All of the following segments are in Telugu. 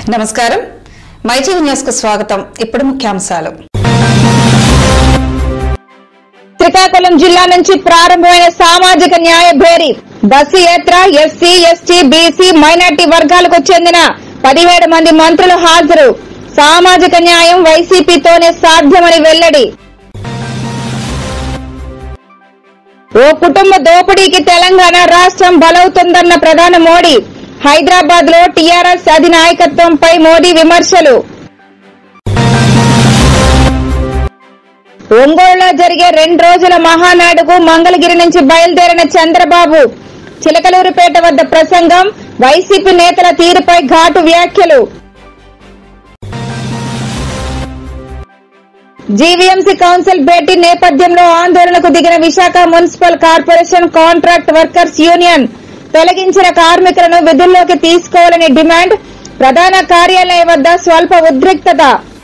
నమస్కారం మైటీవీ న్యూస్ కు స్వాగతం ఇప్పుడు ముఖ్యాంశాలు శ్రీకాకుళం జిల్లా నుంచి ప్రారంభమైన సామాజిక న్యాయ భేరీ బస్సు యాత్ర ఎస్సీ ఎస్టీ బీసీ మైనార్టీ వర్గాలకు చెందిన పదిహేడు మంది మంత్రులు హాజరు సామాజిక న్యాయం వైసీపీతోనే సాధ్యమని వెల్లడి ఓ కుటుంబ దోపిడీకి తెలంగాణ రాష్ట్రం బలవుతుందన్న ప్రధాని మోడీ హైదరాబాద్ లో టీఆర్ఎస్ అధినాయకత్వంపై మోదీ విమర్శలు ఒంగోలులో జరిగే రెండు రోజుల మహానాడుకు మంగళగిరి నుంచి బయలుదేరిన చంద్రబాబు చిలకలూరుపేట వద్ద ప్రసంగం వైసీపీ నేతల తీరుపై ఘాటు వ్యాఖ్యలు జీవీఎంసీ కౌన్సిల్ భేటీ నేపథ్యంలో ఆందోళనకు దిగిన Visakha municipal corporation contract workers union తొలగించిన కార్మికులను విధుల్లోకి తీసుకోవాలని డిమాండ్ ప్రధాన కార్యాలయం వద్ద స్వల్ప ఉద్రిక్తత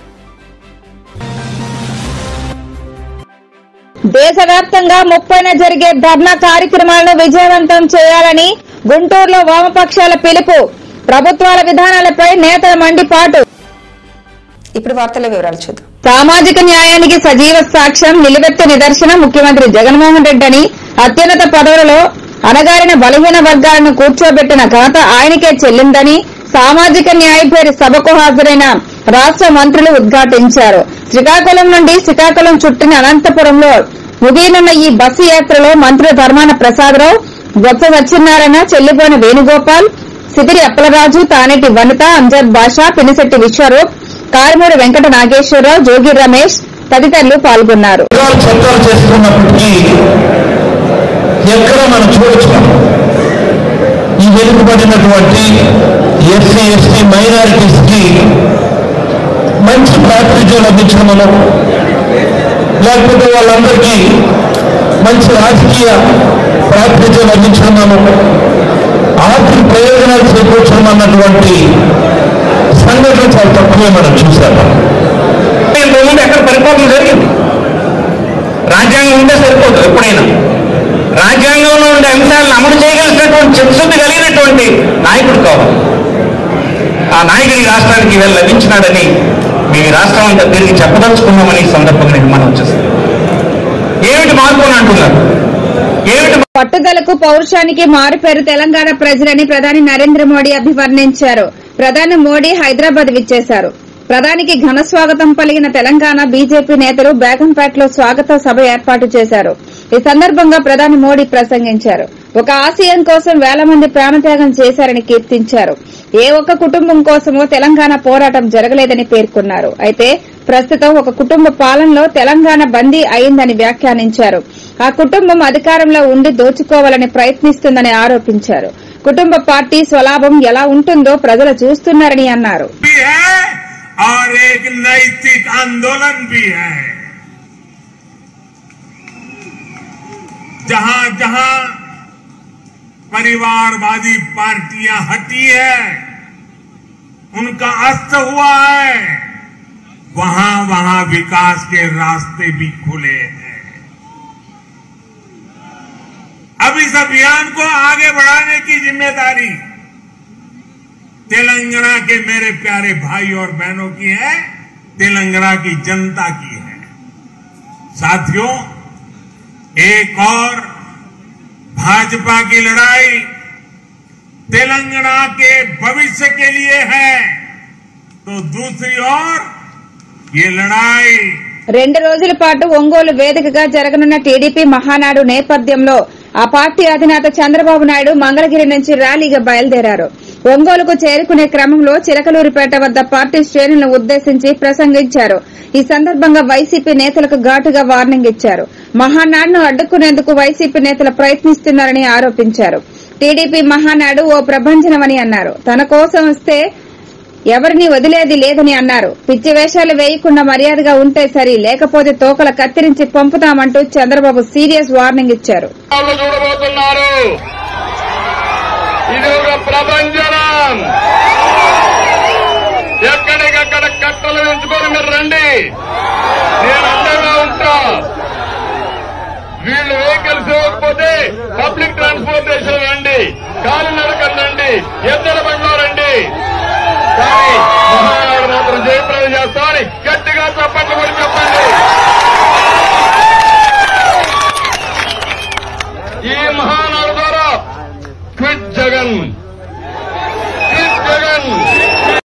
దేశవ్యాప్తంగా ముప్పైన జరిగే ధర్నా కార్యక్రమాలను విజయవంతం చేయాలని గుంటూరులో వామపక్షాల పిలుపు ప్రభుత్వాల విధానాలపై నేతల మండిపాటు ఇప్పుడు వార్తల వివరాలు చూద్దాం సామాజిక న్యాయానికి సజీవ సాక్ష్యం నిలువెత్తు నిదర్శనం ముఖ్యమంత్రి జగన్మోహన్ రెడ్డి అని అత్యున్నత పదవులలో అణగారిన బలహీన వర్గాలను కూర్చోబెట్టిన ఘనత ఆయనకే చెల్లిందని సామాజిక న్యాయ పేరు సభకు హాజరైన రాష్ట మంత్రులు ఉద్ఘాటించారు శ్రీకాకుళం నుండి శ్రీకాకుళం చుట్టిన అనంతపురంలో ముగియనున్న ఈ బస్సు యాత్రలో మంత్రులు ధర్మాన ప్రసాదరావు బొత్స సత్యనారాయణ చెల్లిపోయిన వేణుగోపాల్ సిదిరి అప్పలరాజు తానేటి వనిత అంజద్ బాషా పినిశెట్టి విశ్వరూప్ కారుమూరి వెంకట నాగేశ్వరరావు జోగి రమేష్ తదితరులు పాల్గొన్నారు చట్టాలు చట్టాలు చేస్తున్నప్పటికీ ఎక్కడ మనం చూడొచ్చు మనం. ఈ వెనుకబడినటువంటి ఎస్సీ ఎస్టీ మైనారిటీస్కి మంచి ప్రాతినిధ్యం లభించడమనో లేకపోతే వాళ్ళందరికీ మంచి రాజకీయ ప్రాతినిధ్యం లభించడమనో ఆర్థిక ప్రయోజనాలు చేకూర్చడం అన్నటువంటి సంఘటన చాలా తక్కువే మనం చూసాము ఇంతకుముందు ఎక్కడ పరిపాలన జరిగింది రాజ్యాంగం ఉంటే సరిపోదు ఎప్పుడైనా రాజ్యాంగంలో ఉండే అంశాలను అమలు చేయగలిగినటువంటి చిత్తశుద్ధి కలిగినటువంటి నాయకుడు కావాలి ఆ నాయకుడు ఈ రాష్ట్రానికి వీళ్ళు లభించినాడని మేము ఈ రాష్ట్రం అంతా తిరిగి చెప్పదలుచుకున్నామని ఈ సందర్భంగా నేను మనం వచ్చేస్తాను ఏమిటి మార్పు అని అంటున్నారు ఏమిటి పట్టుదలకు పౌరుషానికి మారుపేరు తెలంగాణ ప్రజలని ప్రధాని నరేంద్ర మోడీ అభివర్ణించారు ప్రధాని మోడీ హైదరాబాద్ విచ్చేశారు ప్రధానికి ఘన స్వాగతం పలిగిన తెలంగాణ బీజేపీ నేతలు బేగంపేటలో స్వాగత సభ ఏర్పాటు చేశారు ఈ సందర్భంగా ప్రధాని మోడీ ప్రసంగించారు ఒక ఆశయం కోసం వేల మంది ప్రాణత్యాగం చేశారని కీర్తించారు ఏ ఒక్క కుటుంబం కోసమో తెలంగాణ పోరాటం జరగలేదని పేర్కొన్నారు అయితే ప్రస్తుతం ఒక కుటుంబ పాలనలో తెలంగాణ బందీ అయిందని వ్యాఖ్యానించారు ఆ కుటుంబం అధికారంలో ఉండి దోచుకోవాలని ప్రయత్నిస్తుందని ఆరోపించారు కుటుంబ పార్టీ స్వలాభం ఎలా ఉంటుందో ప్రజలు చూస్తున్నారని అన్నారు भी है और एक नैतिक आंदोलन भी है जहां जहां परिवारवादी पार्टियां हटी है उनका अस्त हुआ है वहां वहां विकास के रास्ते भी खुले हैं अब इस अभियान को आगे बढ़ाने की जिम्मेदारी तेलंगाना के मेरे प्यारे भाई और बहनों की है तेलंगाना की जनता की है साथियों एक और भाजपा की लड़ाई तेलंगाना के भविष्य के लिए है तो दूसरी ओर ये लड़ाई రెండు రోజుల పాటు ఒంగోలు వేదికగా జరగనున్న టీడీపీ మహానాడు నేపథ్యంలో ఆ పార్టీ అధినేత చంద్రబాబు నాయుడు మంగళగిరి నుంచి ర్యాలీగా బయలుదేరారు ఒంగోలుకు చేరుకునే క్రమంలో చిలకలూరిపేట వద్ద పార్టీ శ్రేణులను ఉద్దేశించి ప్రసంగించారు ఈ సందర్భంగా వైసీపీ నేతలకు ఘాటుగా వార్నింగ్ ఇచ్చారు మహానాడును అడ్డుకునేందుకు వైసీపీ నేతలు ప్రయత్నిస్తున్నారని ఆరోపించారు టీడీపీ మహానాడు ఓ ప్రభంజనమని అన్నారు తన కోసం వస్తే ఎవరిని వదిలేది లేదని అన్నారు పిచ్చి వేషాలు వేయకుండా మర్యాదగా ఉంటే సరి లేకపోతే తోకల కత్తిరించి పంపుతామంటూ చంద్రబాబు సీరియస్ వార్నింగ్ ఇచ్చారు వాళ్ళు చూడబోతున్నారు ఇది ఒక ప్రభంజనం ఎక్కడికక్కడ కట్టలు ఎంచుకొని మీరు రండి నేను అండగా ఉంటా వీళ్ళు వెహికల్స్ ఇవ్వకపోతే పబ్లిక్ ట్రాన్స్పోర్టేషన్ రండి కాలినడకలు రండి ఎద్దల బండ్లో రండి కానీ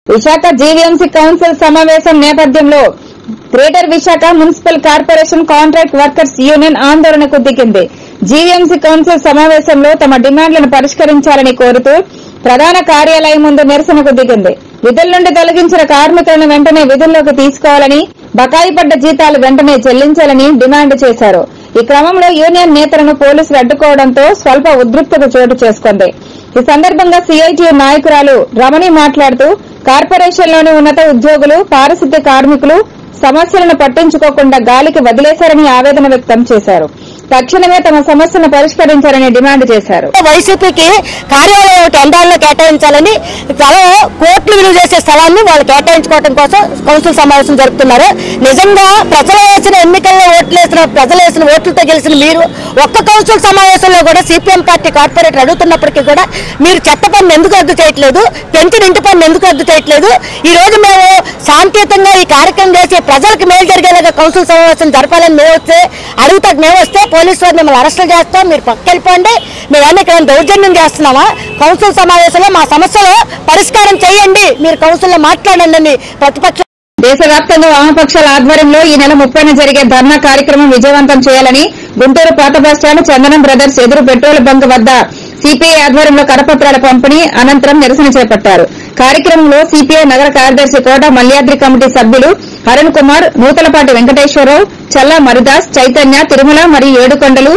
విశాఖ జీవీఎంసీ కౌన్సిల్ సమావేశం నేపథ్యంలో greater Visakha municipal corporation contract workers union ఆందోళనకు దిగింది జీవీఎంసీ కౌన్సిల్ సమావేశంలో తమ డిమాండ్లను పరిష్కరించాలని కోరుతూ ప్రధాన కార్యాలయం ముందు నిరసనకు దిగింది విధుల నుండి తొలగించిన కార్మికులను వెంటనే విధుల్లోకి తీసుకోవాలని బకాయి పడ్డ జీతాలు వెంటనే చెల్లించాలని డిమాండ్ చేశారు ఈ క్రమంలో యూనియన్ నేతలను పోలీసులు అడ్డుకోవడంతో స్వల్ప ఉద్రిక్తత చోటు చేసుకుంది ఈ సందర్భంగా సిఐటియు నాయకురాలు రమణి మాట్లాడుతూ కార్పొరేషన్లోని ఉన్నత ఉద్యోగులు పారిశుద్ధ్య కార్మికులు సమస్యలను పట్టించుకోకుండా గాలికి వదిలేశారని ఆవేదన వ్యక్తం చేశారు తక్షణమే తమ సమస్యను పరిష్కరించాలని డిమాండ్ చేశారు వైసీపీకి కార్యాలయం ఒకటి అందాల్లో కేటాయించాలని చాలా కోట్లు విలువ చేసే స్థలాన్ని వాళ్ళు కేటాయించుకోవడం కోసం కౌన్సిల్ సమావేశం జరుపుతున్నారు నిజంగా ప్రజలు వేసిన ఎన్నికల్లో ఓట్లు వేసిన ప్రజలు వేసిన ఓట్లతో గెలిచిన మీరు ఒక్క కౌన్సిల్ సమావేశంలో కూడా సిపిఎం పార్టీ కార్పొరేటర్ అడుగుతున్నప్పటికీ కూడా మీరు చెత్త పన్ను ఎందుకు రద్దు చేయట్లేదు పెంచిన ఇంటి పన్ను ఎందుకు రద్దు చేయట్లేదు ఈ రోజు మేము శాంతియుతంగా ఈ కార్యక్రమం చేసి ప్రజలకు మేలు జరిగేలాగా కౌన్సిల్ సమావేశం జరపాలని మేము వస్తే అడుగుతా మేము వస్తే పోలీసు వారు మిమ్మల్ని అరెస్టులు చేస్తాం మీరు పక్క వెళ్ళిపోండి మేమన్నీ ఇక్కడ దౌర్జన్యం చేస్తున్నామా కౌన్సిల్ సమావేశంలో మా సమస్యలు పరిష్కారం చేయండి మీరు కౌన్సిల్లో మాట్లాడండి అని ప్రతిపక్ష దేశవ్యాప్తంగా వామపక్షాల ఆధ్వర్యంలో ఈ నెల ముప్పైన జరిగే ధర్నా కార్యక్రమం విజయవంతం చేయాలని గుంటూరు పాత బస్టాండ్ చందనం బ్రదర్స్ ఎదురు పెట్రోల్ బంక్ వద్ద సిపిఐ ఆధ్వర్యంలో కరపత్రాల పంపిణీ అనంతరం నిరసన చేపట్టారు కార్యక్రమంలో సిపిఐ నగర కార్యదర్శి కోట మల్యాద్రి కమిటీ సభ్యులు అరుణ్ కుమార్ నూతలపాటి వెంకటేశ్వరరావు చల్లా మరిదాస్ చైతన్య తిరుమల మరియు ఏడుకొండలు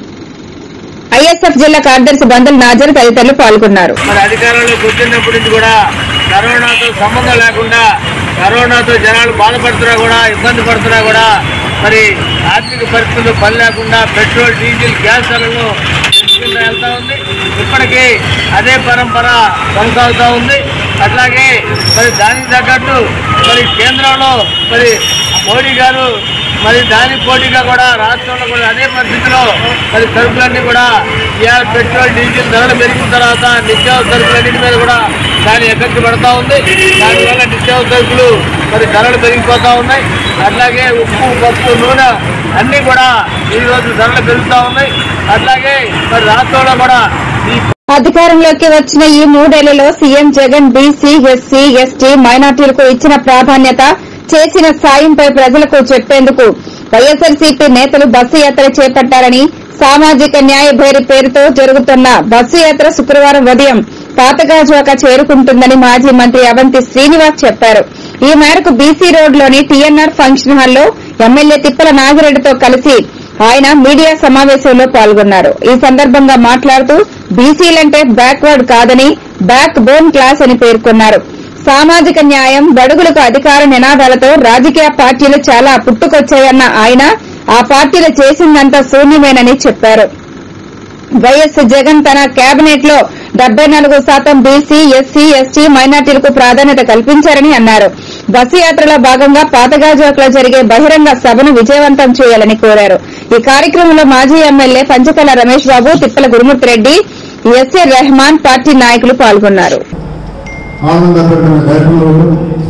ఐఎస్ఎఫ్ జిల్లా కార్యదర్శి బందల్ నాజర్ తదితరులు పాల్గొన్నారు మరి అధికారంలో కూర్చున్నప్పటి నుంచి కూడా కరోనాతో సంబంధం లేకుండా కరోనాతో జనాలు బాధపడుతున్నా కూడా ఇబ్బంది పడుతున్నా కూడా మరి ఆర్థిక పరిస్థితులు పని లేకుండా పెట్రోల్ డీజిల్ గ్యాస్ ధరలను పెంచుకుంటూ వెళ్తా ఉంది ఇప్పటికీ అదే పరంపర కొనసాగుతూ ఉంది అట్లాగే మరి దానికి తగ్గట్టు మరి కేంద్రంలో మరి మోడీ గారు మరి దాని పోటీగా కూడా రాష్ట్రంలో కూడా అదే పరిస్థితిలో మరి సరుకులన్నీ కూడా ఇవాళ పెట్రోల్ డీజిల్ ధరలు పెరిగిన తర్వాత నిత్యావసర సరుకులన్నింటి మీద కూడా దాని ఎఫెక్ట్ పడతా ఉంది దానివల్ల నిత్యావసర సరుకులు మరి ధరలు పెరిగిపోతా ఉన్నాయి అట్లాగే ఉప్పు పప్పు నూనె అన్నీ కూడా ఈ రోజు ధరలు పెరుగుతూ ఉన్నాయి అట్లాగే మరి రాష్ట్రంలో కూడా ఈ అధికారంలోకి వచ్చిన ఈ మూడేళ్లలో CM Jagan BC SC ST మైనార్టీలకు ఇచ్చిన ప్రాధాన్యత చేసిన సాయంపై ప్రజలకు చెప్పేందుకు వైఎస్ఆర్సీపీ నేతలు బస్సు యాత్ర చేపట్టారని సామాజిక న్యాయ భేరి పేరుతో జరుగుతున్న బస్సు యాత్ర శుక్రవారం ఉదయం పాతగాజువాక చేరుకుంటుందని మాజీ మంత్రి అవంతి శ్రీనివాస్ చెప్పారు ఈ మేరకు బీసీ రోడ్లోని టీఎన్ఆర్ ఫంక్షన్ హాల్లో ఎమ్మెల్యే తిప్పల నాగిరెడ్డితో కలిసి ఆయన మీడియా సమావేశంలో పాల్గొన్నారు ఈ సందర్భంగా మాట్లాడుతూ బీసీలంటే బ్యాక్వర్డ్ కాదని బ్యాక్ బోన్ క్లాస్ అని పేర్కొన్నారు సామాజిక న్యాయం బడుగులకు అధికార నినాదాలతో రాజకీయ పార్టీలు చాలా పుట్టుకొచ్చాయన్న ఆయన ఆ పార్టీలు చేసిందంతా శూన్యమేనని చెప్పారు వైఎస్ జగన్ తన కేబినెట్ లో డెబ్బై నాలుగు శాతం బీసీ ఎస్సీ ఎస్టీ మైనార్టీలకు ప్రాధాన్యత కల్పించారని అన్నారు బస్సు యాత్రలో భాగంగా పాతగాజువాకలో జరిగే బహిరంగ సభను విజయవంతం చేయాలని కోరారు ఈ కార్యక్రమంలో మాజీ MLA Panchakala Ramesh Babu Tippala Gurumurthy Reddy S A Rehman party నాయకులు పాల్గొన్నారు ఆనందపడిన కార్యక్రమంలో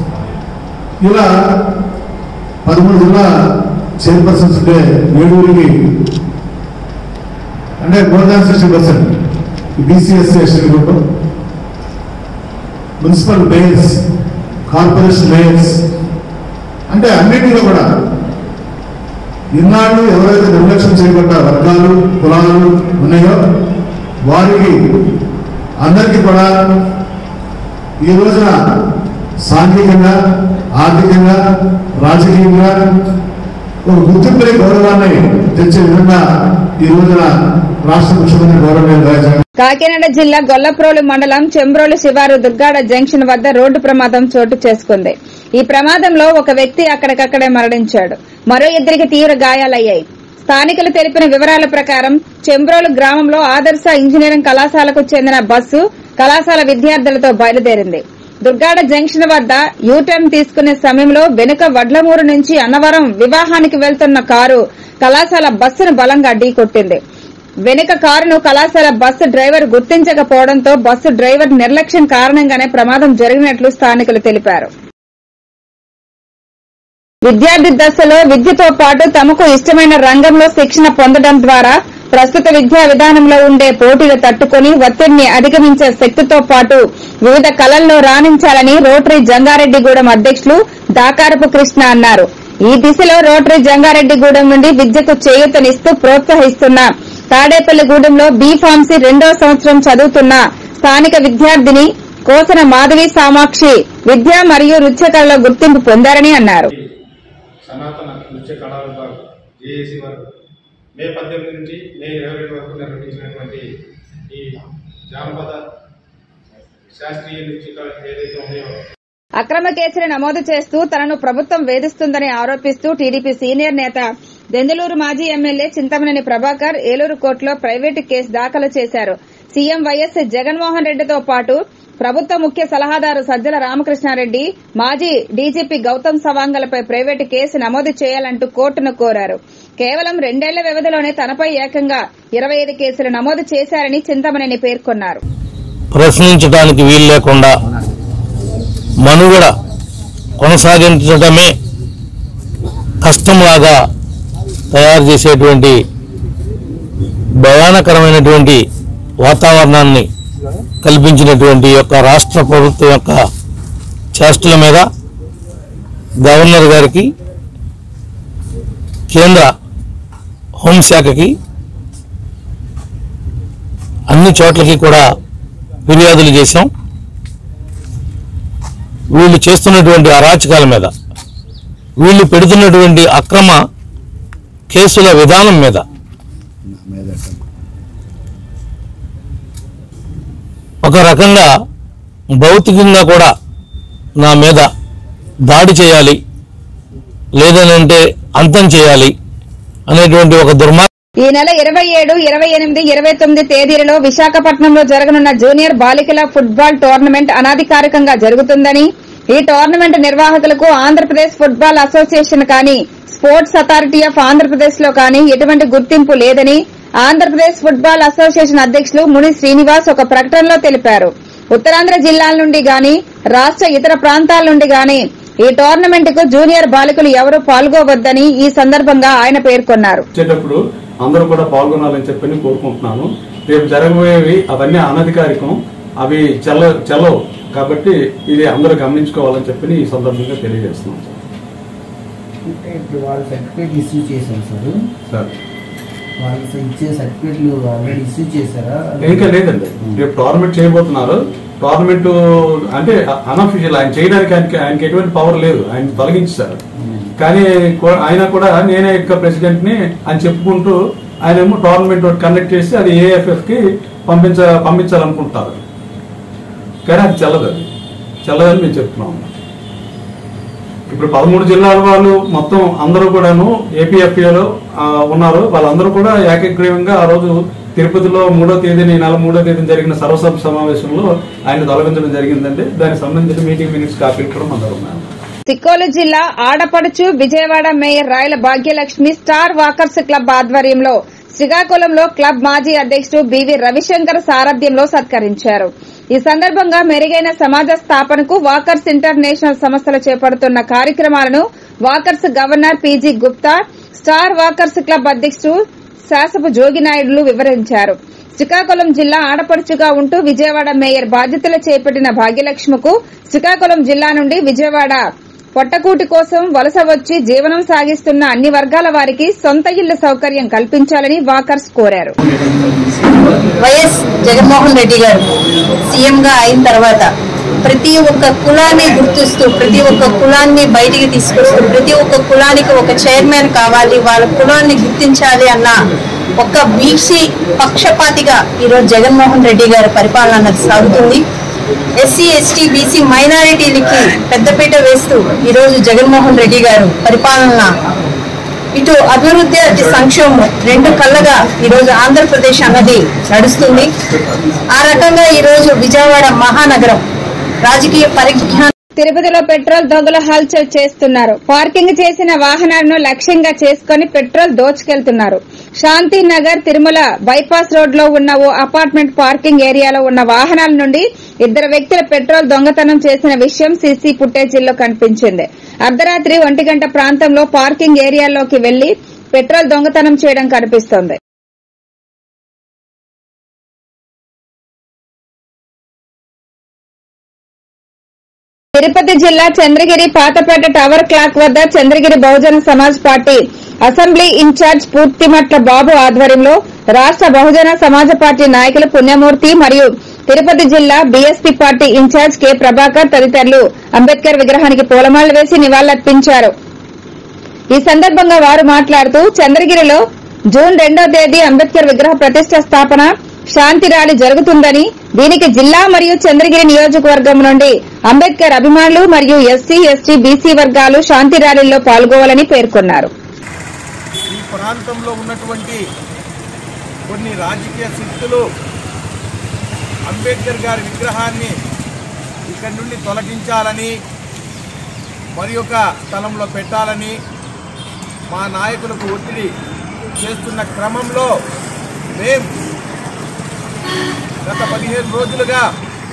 ఇలా పదమూడు జిల్లా చైర్పర్సన్స్ ఉంటే ఏడుగురికి అంటే more than sixty percent BC SC ST group municipal mayors corporation mayors అంటే అన్నింటిలో కూడా ఇన్నాళ్ళు ఎవరైతే నిర్లక్ష్యం చేయబడ్డ వర్గాలు కులాలు ఉన్నాయో వారికి అందరికీ కూడా ఈ రోజున సాంఘికంగా ఆర్థికంగా రాజకీయంగా ఒక గుర్తింపుని గౌరవాన్ని తెచ్చే విధంగా ఈ రోజున రాష్ట్ర ముఖ్యమంత్రి గౌరవ రాజాగా కాకినాడ జిల్లా గొల్లప్రోలు మండలం చెంబ్రోలు శివారు దుర్గాడ జంక్షన్ వద్ద రోడ్డు ప్రమాదం చోటు చేసుకుంది ఈ ప్రమాదంలో ఒక వ్యక్తి అక్కడికక్కడే మరణించాడు మరో ఇద్దరికి తీవ్ర గాయాలయ్యాయి స్థానికులు తెలిపిన వివరాల ప్రకారం చెంబ్రోలు గ్రామంలో ఆదర్శ ఇంజనీరింగ్ కళాశాలకు చెందిన బస్సు కళాశాల విద్యార్థులతో బయలుదేరింది దుర్గాడ జంక్షన్ వద్ద యూటర్న్ తీసుకునే సమయంలో వెనుక వడ్లమూరు నుంచి అన్నవరం వివాహానికి వెళ్తున్న కారు కళాశాల బస్సును బలంగా ఢీకొట్టింది వెనుక కారును కళాశాల బస్సు డ్రైవర్ గుర్తించకపోవడంతో బస్సు డ్రైవర్ నిర్లక్ష్యం కారణంగానే ప్రమాదం జరిగినట్లు స్థానికులు తెలిపారు విద్యార్థి దశలో విద్యతో పాటు తమకు ఇష్టమైన రంగంలో శిక్షణ పొందడం ద్వారా ప్రస్తుత విద్యా విధానంలో ఉండే పోటీలు తట్టుకుని ఒత్తిడిని అధిగమించే శక్తితో పాటు వివిధ కళల్లో రాణించాలని రోటరీ జంగారెడ్డిగూడెం అధ్యక్షులు దాకారపు కృష్ణ అన్నారు ఈ దిశలో రోటరీ జంగారెడ్డిగూడెం నుండి విద్యకు చేయూతనిస్తూ ప్రోత్సహిస్తున్న తాడేపల్లిగూడెంలో బీ ఫార్మసీ రెండో సంవత్సరం చదువుతున్న స్థానిక విద్యార్థిని కోసన మాధవి సామాక్షి విద్య మరియు నృత్య కళలో గుర్తింపు పొందారని అన్నారు సనాతన నృత్య కళా విభాగం జేఏసీ వారు మే పద్దెనిమిది నుంచి మే ఇరవై రెండు వరకు నిర్వహించినటువంటి ఈ జానపద శాస్త్రీయ నృత్య కళ ఏదైతే ఉన్నాయో అక్రమ కేసులు నమోదు చేస్తూ తనను ప్రభుత్వం వేధిస్తుందని ఆరోపిస్తూ టీడీపీ సీనియర్ నేత దెందులూరు మాజీ ఎమ్మెల్యే చింతమనేని ప్రభాకర్ ఏలూరు కోర్టులో ప్రైవేటు కేసు దాఖలు చేశారు సీఎం వైఎస్ జగన్మోహన్ రెడ్డితో పాటు ప్రభుత్వ ముఖ్య సలహాదారు సజ్జల రామకృష్ణారెడ్డి మాజీ డీజీపీ గౌతమ్ సవాంగలపై ప్రైవేటు కేసు నమోదు చేయాలంటూ కోర్టును కోరారు కేవలం రెండేళ్ల వ్యవధిలోనే తనపై ఏకంగా ఇరవై ఐదు కేసులు నమోదు చేశారని చింతమనేని పేర్కొన్నారు ప్రశ్నించడానికి వీలు లేకుండా మనుగడ కొనసాగించడమే కష్టంలాగా తయారు చేసేటువంటి భయానకరమైనటువంటి వాతావరణాన్ని కల్పించినటువంటి యొక్క రాష్ట్ర ప్రభుత్వం యొక్క చేష్టల మీద గవర్నర్ గారికి కేంద్ర హోంశాఖకి అన్ని చోట్లకి కూడా ఫిర్యాదులు చేశాం వీళ్ళు చేస్తున్నటువంటి అరాచకాల మీద వీళ్ళు పెడుతున్నటువంటి అక్రమ కేసుల విధానం మీద ఒక రకంగా భౌతికంగా కూడా నా మీద దాడి చేయాలి లేదనంటే అంతం చేయాలి అనేటువంటి ఒక దుర్మార్గ ఈ నెల ఇరవై ఏడు ఇరవై ఎనిమిది ఇరవై తొమ్మిది తేదీలలో విశాఖపట్నంలో జరగనున్న జూనియర్ బాలికల ఫుట్బాల్ టోర్నమెంట్ అనధికారికంగా జరుగుతుందని ఈ టోర్నమెంట్ నిర్వాహకులకు ఆంధ్రప్రదేశ్ ఫుట్బాల్ అసోసియేషన్ కానీ స్పోర్ట్స్ అథారిటీ ఆఫ్ ఆంధ్రప్రదేశ్ లో కానీ ఎటువంటి గుర్తింపు లేదని ఆంధ్రప్రదేశ్ ఫుట్బాల్ అసోసియేషన్ అధ్యక్షులు ముని శ్రీనివాస్ ఒక ప్రకటనలో తెలిపారు ఉత్తరాంధ్ర జిల్లాల నుండి గాని రాష్ట్ర ఇతర ప్రాంతాల నుండి గాని ఈ టోర్నమెంట్ కు జూనియర్ బాలికలు ఎవరూ పాల్గొవద్దని ఈ సందర్భంగా ఆయన పేర్కొన్నారు వచ్చేటప్పుడు అందరూ కూడా పాల్గొనాలని చెప్పని కోరుకుంటున్నాను రేపు జరగబోయేవి అవన్నీ అనధికారికం అవి చెల్ల చెల్లవు కాబట్టి ఇది అందరూ గమనించుకోవాలని చెప్పని ఈ సందర్భంగా తెలియజేస్తున్నాం అంటే ఇప్పుడు వాళ్ళు సర్టిఫికేట్ ఇష్యూ చేశారు సార్ సార్ వాళ్ళు ఇచ్చే సర్టిఫికేట్లు ఆల్రెడీ ఇష్యూ చేశారా ఇంకా లేదండి రేపు టోర్నమెంట్ చేయబోతున్నారు టోర్నమెంట్ అంటే అన్అఫీషియల్ ఆయన చేయడానికి ఆయనకి ఆయనకి ఎటువంటి పవర్ లేదు ఆయన తొలగించారు కానీ కూ- ఆయన కూడా నేనే యొక్క ప్రెసిడెంట్ ని అని చెప్పుకుంటూ ఆయన ఏమో టోర్నమెంట్ కండక్ట్ చేసి అది ఏఎఫ్ఎఫ్ కి పంపించ పంపించాలనుకుంటారు కానీ అది చెల్లదు అది చెల్లదని మేము చెప్తున్నాము ఇప్పుడు పదమూడు జిల్లాల వాళ్ళు మొత్తం అందరూ కూడాను ఏపీఎఫ్ఏలో ఉన్నారు వాళ్ళందరూ కూడా ఏకగ్రీవంగా ఆ రోజు తిరుపతిలో మూడో తేదీని ఈ నెల మూడో తేదీన జరిగిన సర్వసభ సమావేశంలో ఆయన తొలగించడం జరిగిందండి దానికి సంబంధించిన మీటింగ్ మినిట్స్ కాపీలు కూడా మన దగ్గర ఉన్నాయి తిక్కోలు జిల్లా ఆడపడుచు Vijayawada mayor Rayala Bhagyalakshmi star walkers club ఆధ్వర్యంలో శ్రీకాకుళంలో క్లబ్ మాజీ అధ్యక్షుడు బివి రవిశంకర్ సారథ్యంలో సత్కరించారు ఈ సందర్భంగా మెరుగైన సమాజ స్థాపనకు వాకర్స్ ఇంటర్నేషనల్ సంస్థలు చేపడుతున్న కార్యక్రమాలను walkers governor P G Gupta star walkers club అధ్యక్షుడు శాసపు జోగినాయుడులు వివరించారు శ్రీకాకుళం జిల్లా ఆడపడుచుగా ఉంటూ విజయవాడ మేయర్ బాధ్యతలు చేపట్టిన భాగ్యలక్ష్మికు శ్రీకాకుళం జిల్లా నుండి విజయవాడ పొట్టకూటి కోసం వలస వచ్చి జీవనం సాగిస్తున్న అన్ని వర్గాల వారికి సొంత ఇళ్ల సౌకర్యం కల్పించాలని వాకర్స్ కోరారు వైఎస్ జగన్మోహన్ రెడ్డి గారు సీఎంగా అయిన తర్వాత ప్రతి ఒక్క కులాన్ని గుర్తిస్తూ ప్రతి ఒక్క కులాన్ని బయటికి తీసుకొస్తూ ప్రతి ఒక్క కులానికి ఒక చైర్మన్ కావాలి వాళ్ళ కులాన్ని గుర్తించాలి అన్న ఒక బీసీ పక్షపాతిగా ఈరోజు జగన్మోహన్ రెడ్డి గారి పరిపాలన అన్నది సాగుతుంది ఎస్సీ ఎస్టీ బీసీ మైనారిటీలకి పెద్దపీట వేస్తూ ఈరోజు జగన్మోహన్ రెడ్డి గారు పరిపాలన ఇటు అభివృద్ధి అటు సంక్షేమం రెండు కళ్ళగా ఈరోజు ఆంధ్రప్రదేశ్ అన్నది నడుస్తుంది ఆ రకంగా ఈరోజు విజయవాడ మహానగరం రాజకీయ పరిజ్ఞానం తిరుపతిలో పెట్రోల్ దొంగలు హల్చల్ చేస్తున్నారు పార్కింగ్ చేసిన వాహనాలను లక్ష్యంగా చేసుకుని పెట్రోల్ దోచుకెళ్తున్నారు శాంతి నగర్ తిరుమల బైపాస్ రోడ్ లో ఉన్న ఓ అపార్ట్మెంట్ పార్కింగ్ ఏరియాలో ఉన్న వాహనాల నుండి ఇద్దరు వ్యక్తులు పెట్రోల్ దొంగతనం చేసిన విషయం సీసీ ఫుటేజీల్లో కనిపించింది అర్ధరాత్రి ఒంటి గంట ప్రాంతంలో పార్కింగ్ ఏరియాలోకి వెళ్లి పెట్రోల్ దొంగతనం చేయడం కనిపిస్తోంది తిరుపతి జిల్లా చంద్రగిరి పాతపేట టవర్ క్లాక్ వద్ద Chandragiri Bahujan Samaj party assembly incharge Purthimatla Babu ఆధ్వర్యంలో రాష్ట బహుజన సమాజ పార్టీ నాయకులు పుణ్యమూర్తి మరియు తిరుపతి జిల్లా BSP party incharge K Prabhakar తదితరులు అంబేద్కర్ విగ్రహానికి పూలమాలలు వేసి నివాళులర్పించారు ఈ సందర్భంగా వారు మాట్లాడుతూ చంద్రగిరిలో జూన్ రెండో తేదీ అంబేద్కర్ విగ్రహ ప్రతిష్ట స్థాపన శాంతి ర్యాలీ జరుగుతుందని దీనికి జిల్లా మరియు చంద్రగిరి నియోజకవర్గం నుండి అంబేద్కర్ అభిమానులు మరియు ఎస్సీ ఎస్టీ బీసీ వర్గాలు శాంతి ర్యాలీలో పాల్గొవాలని పేర్కొన్నారు ఈ ప్రాంతంలో ఉన్నటువంటి కొన్ని రాజకీయ శక్తులు అంబేద్కర్ గారి విగ్రహాన్ని ఇక్కడి నుండి తొలగించాలని మరి ఒక స్థలంలో పెట్టాలని మా నాయకులకు ఒత్తిడి చేస్తున్న క్రమంలో మేం గత పదిహేను రోజులుగా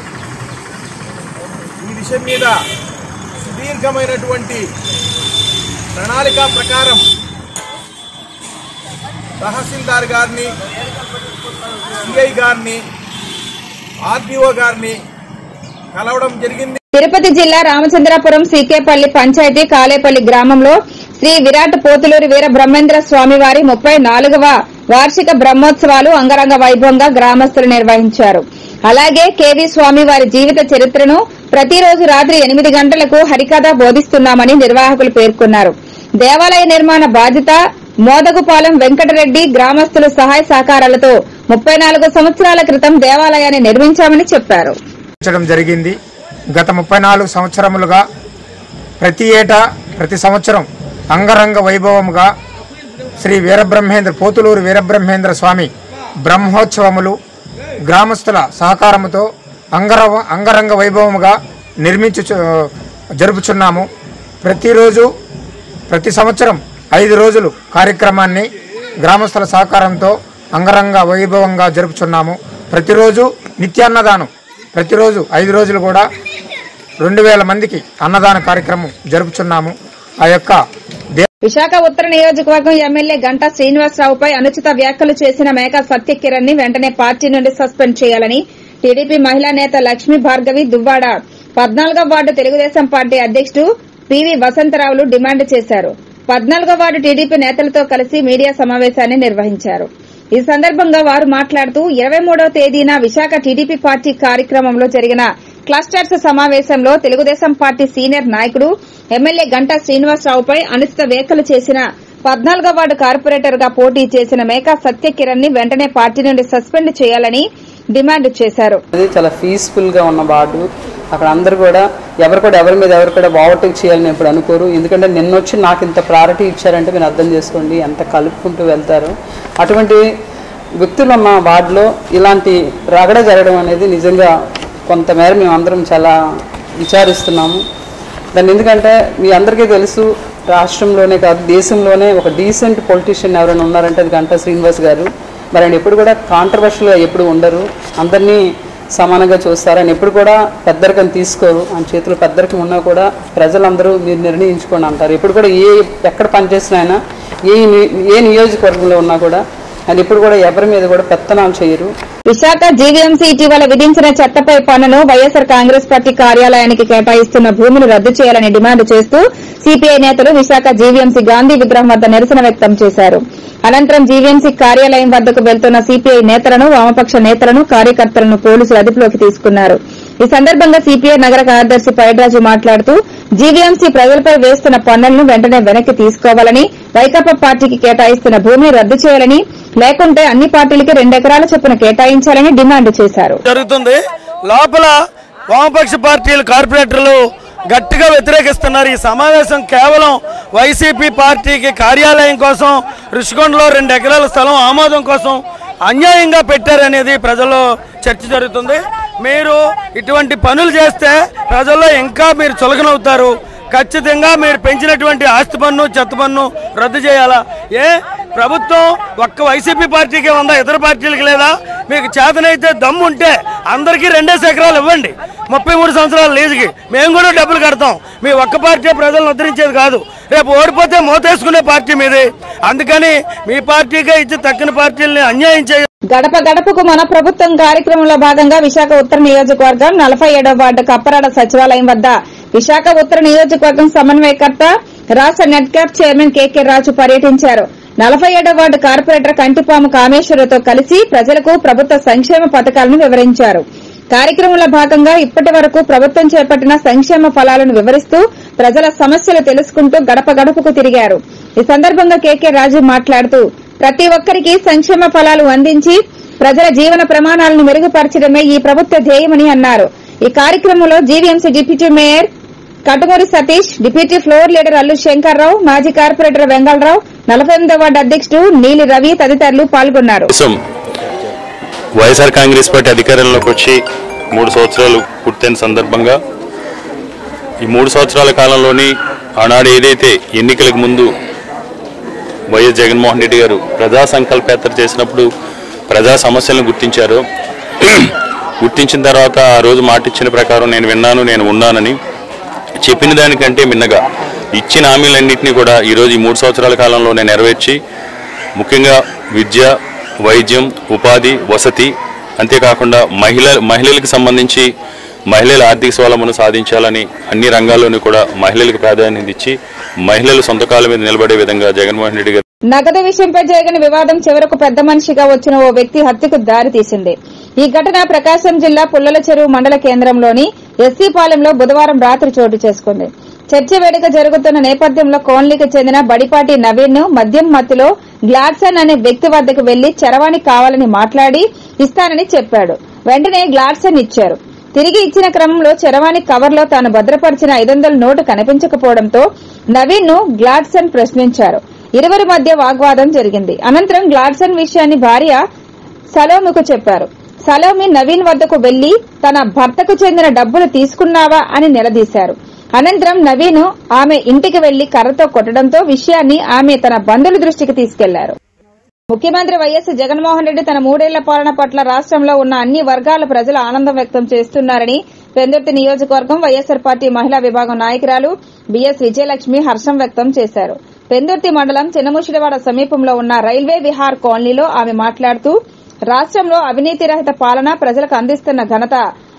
ఈ విషయం మీద సుదీర్ఘమైనటువంటి ప్రణాళిక ప్రకారం తహసీల్దార్ గారిని సిఐ గారిని ఆర్డీఓ గారిని కలవడం జరిగింది తిరుపతి జిల్లా రామచంద్రాపురం సీకేపల్లి పంచాయతీ కాలేపల్లి గ్రామంలో శ్రీ విరాట్ పోతులూరి వీర బ్రహ్మేంద్ర స్వామి వారి ముప్పై నాలుగవ వార్షిక బ్రహ్మోత్సవాలు అంగరంగ వైభవంగా గ్రామస్తులు నిర్వహించారు అలాగే కేవీ స్వామి వారి జీవిత చరిత్రను ప్రతిరోజు రాత్రి ఎనిమిది గంటలకు హరికథ బోధిస్తున్నామని నిర్వాహకులు పేర్కొన్నారు దేవాలయ నిర్మాణ బాధ్యత మోదగుపాలెం వెంకటరెడ్డి గ్రామస్తుల సహాయ సహకారాలతో ముప్పై నాలుగు సంవత్సరాల క్రితం దేవాలయాన్ని నిర్మించామని చెప్పారు నిర్వహించడం జరిగింది గత ముప్పై నాలుగు సంవత్సరములుగా ప్రతి ఏటా ప్రతి సంవత్సరం అంగరంగ వైభవముగా శ్రీ వీరబ్రహ్మేంద్ర పోతులూరు వీరబ్రహ్మేంద్ర స్వామి బ్రహ్మోత్సవములు గ్రామస్తుల సహకారముతో అంగర అంగరంగ వైభవముగా నిర్మించు జరుపుచున్నాము ప్రతిరోజు ప్రతి సంవత్సరం ఐదు రోజులు కార్యక్రమాన్ని గ్రామస్తుల సహకారంతో అంగరంగ వైభవంగా జరుపుచున్నాము ప్రతిరోజు నిత్యాన్నదానం ప్రతిరోజు ఐదు రోజులు కూడా రెండు వేల మందికి అన్నదాన కార్యక్రమం జరుపుచున్నాము ఆ యొక్క దే విశాఖ ఉత్తర నియోజకవర్గం ఎమ్మెల్యే గంటా శ్రీనివాసరావుపై అనుచిత వ్యాఖ్యలు చేసిన మేకా సత్యకిరణ్ ని వెంటనే పార్టీ నుండి సస్పెండ్ చేయాలని టీడీపీ మహిళా నేత లక్ష్మీ భార్గవి దువ్వాడ పద్నాలుగో వార్డు తెలుగుదేశం పార్టీ అధ్యక్షుడు పివి వసంతరావులు డిమాండ్ చేశారు పద్నాలుగో వార్డు టీడీపీ నేతలతో కలిసి మీడియా సమావేశాన్ని నిర్వహించారు ఈ సందర్భంగా వారు మాట్లాడుతూ ఇరవై మూడవ తేదీన విశాఖ టీడీపీ పార్టీ కార్యక్రమంలో జరిగిన క్లస్టర్స్ సమావేశంలో తెలుగుదేశం పార్టీ సీనియర్ నాయకుడు ఎమ్మెల్యే గంటా శ్రీనివాసరావుపై అనుచిత వ్యాఖ్యలు చేసిన పద్నాలుగో వార్డు కార్పొరేటర్ గా పోటీ చేసిన మేకా సత్యకిరణ్ ని వెంటనే పార్టీ నుండి సస్పెండ్ చేయాలని డిమాండ్ చేశారు అది చాలా పీస్ఫుల్ గా ఉన్న వార్డు అక్కడ అందరు కూడా ఎవరు కూడా ఎవరి మీద ఎవరు కూడా ఓవర్టేక్ చేయాలని ఎప్పుడు అనుకోరు ఎందుకంటే నిన్న వచ్చి నాకు ఇంత ప్రయారిటీ ఇచ్చారంటే మీరు అర్థం చేసుకోండి ఎంత కలుపుకుంటూ వెళ్తారు అటువంటి వ్యక్తులు ఉన్న వార్డులో ఇలాంటి రగడ జరగడం అనేది నిజంగా కొంతమేర మేము అందరం చాలా విచారిస్తున్నాము దాన్ని ఎందుకంటే మీ అందరికీ తెలుసు రాష్ట్రంలోనే కాదు దేశంలోనే ఒక డీసెంట్ పొలిటీషియన్ ఎవరైనా ఉన్నారంటే అది గంటా శ్రీనివాస్ గారు మరి ఆయన ఎప్పుడు కూడా కాంట్రవర్షియల్గా ఎప్పుడు ఉండరు అందరినీ సమానంగా చూస్తారు ఆయన ఎప్పుడు కూడా పెద్దరికం తీసుకోరు ఆయన చేతిలో పెద్దరికం ఉన్నా కూడా ప్రజలందరూ మీరు నిర్ణయించుకోండి అంటారు ఎప్పుడు కూడా ఏ ఎక్కడ పనిచేసినా ఆయన ఏ ని- ఏ నియోజకవర్గంలో ఉన్నా కూడా ఆయన ఎప్పుడు కూడా ఎవరి మీద కూడా పెత్తనాలు చేయరు విశాఖ జీవీఎంసీ ఇటీవల విధించిన చెత్తపై పన్నును వైఎస్సార్ కాంగ్రెస్ పార్టీ కార్యాలయానికి కేటాయిస్తున్న భూమిని రద్దు చేయాలని డిమాండ్ చేస్తూ సిపిఐ నేతలు విశాఖ జీవీఎంసీ గాంధీ విగ్రహం వద్ద నిరసన వ్యక్తం చేశారు అనంతరం జీవీఎంసీ కార్యాలయం వద్దకు వెళ్తున్న సిపిఐ నేతలను వామపక్ష నేతలను కార్యకర్తలను పోలీసులు అదుపులోకి తీసుకున్నారు ఈ సందర్భంగా సిపిఐ నగర కార్యదర్శి పైడ్రాజు మాట్లాడుతూ జీవీఎంసీ ప్రజలపై వేస్తున్న పన్నులను వెంటనే వెనక్కి తీసుకోవాలని వైకాపా పార్టీకి కేటాయిస్తున్న భూమిని రద్దు చేయాలని లేకుంటే అన్ని పార్టీలకి రెండెకరాల చొప్పున కేటాయించాలని డిమాండ్ చేశారు జరుగుతుంది లోపల వామపక్ష పార్టీల కార్పొరేటర్లు గట్టిగా వ్యతిరేకిస్తున్నారు ఈ సమావేశం కేవలం వైసీపీ పార్టీకి కార్యాలయం కోసం రుషికొండలో రెండు ఎకరాల స్థలం ఆమోదం కోసం అన్యాయంగా పెట్టారనేది ప్రజల్లో చర్చ జరుగుతుంది మీరు ఇటువంటి పనులు చేస్తే ప్రజల్లో ఇంకా మీరు చులకనవుతారు ఖచ్చితంగా మీరు పెంచినటువంటి ఆస్తి పన్ను చెత్త పన్ను రద్దు చేయాలా ఏ ప్రభుత్వం ఒక్క వైసీపీ పార్టీకే ఉందా ఇతర పార్టీలకు లేదా మీకు చేతనైతే దమ్ము ఉంటే అందరికీ రెండేసి ఎకరాలు ఇవ్వండి ముప్పై మూడు సంవత్సరాల లీజుకి మేము కూడా డబ్బులు కడతాం మీ ఒక్క పార్టీ ప్రజలను ఉద్ధరించేది కాదు రేపు ఓడిపోతే మోతేసుకునే పార్టీ మీది అందుకని మీ పార్టీకే ఇచ్చి తక్కిన పార్టీల్ని అన్యాయం చేయ గడప గడపకు మన ప్రభుత్వం కార్యక్రమంలో భాగంగా విశాఖ ఉత్తర నియోజకవర్గం నలభై ఏడవ వార్డు కప్పరాడ సచివాలయం వద్ద విశాఖ ఉత్తర నియోజకవర్గం సమన్వయకర్త రాష్ట్ర net cap chairman K K Raju పర్యటించారు నలభై ఏడవ వార్డు కార్పొరేటర్ కంటిపాము కామేశ్వరతో కలిసి ప్రజలకు ప్రభుత్వ సంక్షేమ పథకాలను వివరించారు కార్యక్రమంలో భాగంగా ఇప్పటి వరకు ప్రభుత్వం చేపట్టిన సంక్షేమ ఫలాలను వివరిస్తూ ప్రజల సమస్యలు తెలుసుకుంటూ గడప గడపకు తిరిగారు ఈ సందర్భంగా కేకే రాజు మాట్లాడుతూ ప్రతి ఒక్కరికి సంక్షేమ ఫలాలు అందించి ప్రజల జీవన ప్రమాణాలను మెరుగుపరచడమే ఈ ప్రభుత్వ ధ్యేయమని అన్నారు ఈ కార్యక్రమంలో GVMC deputy mayor Katumuri Satish deputy floor leader Allu Shankar Rao మాజీ కార్పొరేటర్ వెంగళరావు నలభై ఎనిమిదవ వార్డు అధ్యక్షుడు నీలి రవి తదితరులు పాల్గొన్నారు దేశం వైఎస్ఆర్ కాంగ్రెస్ పార్టీ అధికారంలోకి వచ్చి మూడు సంవత్సరాలు పూర్తయిన సందర్భంగా ఈ మూడు సంవత్సరాల కాలంలోని ఆనాడు ఏదైతే ఎన్నికలకు ముందు వైఎస్ జగన్మోహన్ రెడ్డి గారు ప్రజా సంకల్పయాత్ర చేసినప్పుడు ప్రజా సమస్యలను గుర్తించారు గుర్తించిన తర్వాత ఆ రోజు మాట ఇచ్చిన ప్రకారం నేను విన్నాను నేను ఉన్నానని చెప్పిన దానికంటే మిన్నగా ఇచ్చిన హామీలన్నింటినీ కూడా ఈరోజు ఈ మూడు సంవత్సరాల కాలంలో నేను నెరవేర్చి ముఖ్యంగా విద్య వైద్యం ఉపాధి వసతి అంతేకాకుండా మహిళ మహిళలకు సంబంధించి మహిళల ఆర్థిక స్వావలంబన సాధించాలని అన్ని రంగాల్లోనూ కూడా మహిళలకు ప్రాధాన్యత ఇచ్చి మహిళలు సొంత కాళ్ళ మీద నిలబడే విధంగా జగన్మోహన్ రెడ్డి గారు నగదు విషయంపై జరిగిన వివాదం చివరకు పెద్ద మనిషిగా వచ్చిన ఓ వ్యక్తి హత్యకు దారి తీసింది ఈ ఘటన ప్రకాశం జిల్లా పుల్లల చెరువు మండల కేంద్రంలోని ఎస్సీపాలెంలో బుధవారం రాత్రి చోటు చేసుకుంది చర్చ వేడుక జరుగుతున్న నేపథ్యంలో కోన్లీకి చెందిన బడిపాటి నవీన్ ను మద్యం మత్తులో గ్లాడ్సన్ అనే వ్యక్తి వద్దకు వెళ్లి చరవాణి కావాలని మాట్లాడి ఇస్తానని చెప్పాడు వెంటనే గ్లాడ్సన్ ఇచ్చారు తిరిగి ఇచ్చిన క్రమంలో చరవాణి కవర్లో తాను భద్రపరిచిన ఐదు వందల నోటు కనిపించకపోవడంతో నవీన్ ను గ్లాడ్సన్ ప్రశ్నించారు ఇరువురి మధ్య వాగ్వాదం జరిగింది అనంతరం గ్లాడ్సన్ విషయాన్ని భార్య సలోమికు చెప్పారు సలోమి నవీన్ వద్దకు వెళ్లి తన భర్తకు చెందిన డబ్బులు తీసుకున్నావా అని నిలదీశారు అనంతరం నవీన్ ఆమె ఇంటికి వెళ్లి కర్రతో కొట్టడంతో విషయాన్ని ఆమె తన బంధువుల దృష్టికి తీసుకెళ్లారు ముఖ్యమంత్రి వైఎస్ జగన్మోహన్ రెడ్డి తన మూడేళ్ల పాలన పట్ల రాష్ట్రంలో ఉన్న అన్ని వర్గాల ప్రజలు ఆనందం వ్యక్తం చేస్తున్నారని పెందుర్తి నియోజకవర్గం వైఎస్సార్ పార్టీ మహిళా విభాగం నాయకురాలు బిఎస్ విజయలక్ష్మి హర్షం వ్యక్తం చేశారు పెందుర్తి మండలం చిన్నముషిడివాడ సమీపంలో ఉన్న రైల్వే విహార్ కాలనీలో ఆమె మాట్లాడుతూ రాష్ట్రంలో అవినీతి రహిత పాలన ప్రజలకు అందిస్తున్న ఘనత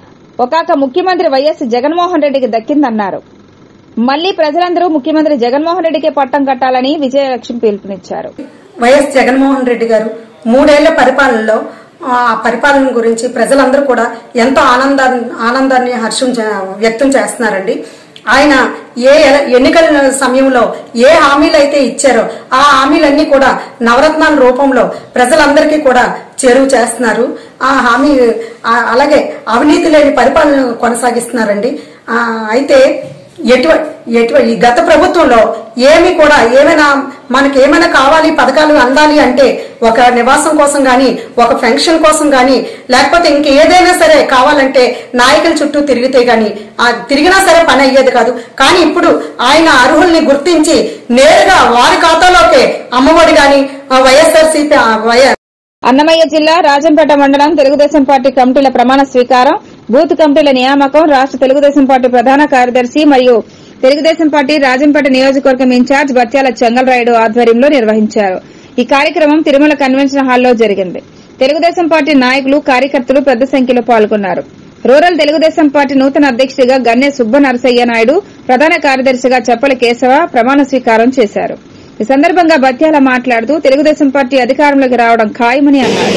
ఒకాక ముఖ్యమంత్రి వైఎస్ జగన్మోహన్ రెడ్డికి దక్కిందన్నారు మళ్లీ ప్రజలందరూ ముఖ్యమంత్రి జగన్మోహన్ రెడ్డికే పట్టం కట్టాలని విజయలక్ష్మి పిలుపునిచ్చారు వైఎస్ జగన్మోహన్ రెడ్డి గారు మూడేళ్ల పరిపాలనలో ఆ పరిపాలన గురించి ప్రజలందరూ కూడా ఎంతో ఆనందాన్ని ఆనందాన్ని హర్షం చే- వ్యక్తం చేస్తున్నారండి ఆయన ఏ ఎల- ఎన్నికల సమయంలో ఏ హామీలు అయితే ఇచ్చారో ఆ హామీలన్నీ కూడా నవరత్నాల రూపంలో ప్రజలందరికీ కూడా చేరువ చేస్తున్నారు ఆ హామీ ఆ, అలాగే అవినీతి లేని పరిపాలన కొనసాగిస్తున్నారండి ఆ, అయితే ఎటువ ఎటువ ఈ గత ప్రభుత్వంలో ఏమి కూడా ఏమైనా మనకి ఏమైనా కావాలి పథకాలు అందాలి అంటే ఒక నివాసం కోసం గాని ఒక ఫంక్షన్ కోసం గాని లేకపోతే ఇంక ఏదైనా సరే కావాలంటే నాయకుల చుట్టూ తిరిగితే గాని ఆ తిరిగినా సరే పని అయ్యేది కాదు కానీ ఇప్పుడు ఆయన అర్హుల్ని గుర్తించి నేరుగా వారి ఖాతాలోకే అమ్మఒడి గాని వైఎస్ఆర్సీపీ వైఎస్ అన్నమయ్య జిల్లా రాజంపేట మండలం తెలుగుదేశం పార్టీ కమిటీల ప్రమాణ స్వీకారం బూత్ కమిటీల నియామకం రాష్ట తెలుగుదేశం పార్టీ ప్రధాన కార్యదర్శి మరియు తెలుగుదేశం పార్టీ రాజంపేట నియోజకవర్గం ఇన్ఛార్జ్ బత్యాల చెంగల్రాయుడు ఆధ్వర్యంలో నిర్వహించారు ఈ కార్యక్రమం తిరుమల కన్వెన్షన్ హాల్లో జరిగింది తెలుగుదేశం పార్టీ నాయకులు కార్యకర్తలు పెద్ద సంఖ్యలో పాల్గొన్నారు రూరల్ తెలుగుదేశం పార్టీ నూతన అధ్యక్షుడిగా గన్నె సుబ్బ నరసయ్య నాయుడు ప్రధాన కార్యదర్శిగా చెప్పల కేశవ ప్రమాణ స్వీకారం చేశారు ఈ సందర్భంగా బత్యాల మాట్లాడుతూ తెలుగుదేశం పార్టీ అధికారంలోకి రావడం ఖాయమని అన్నారు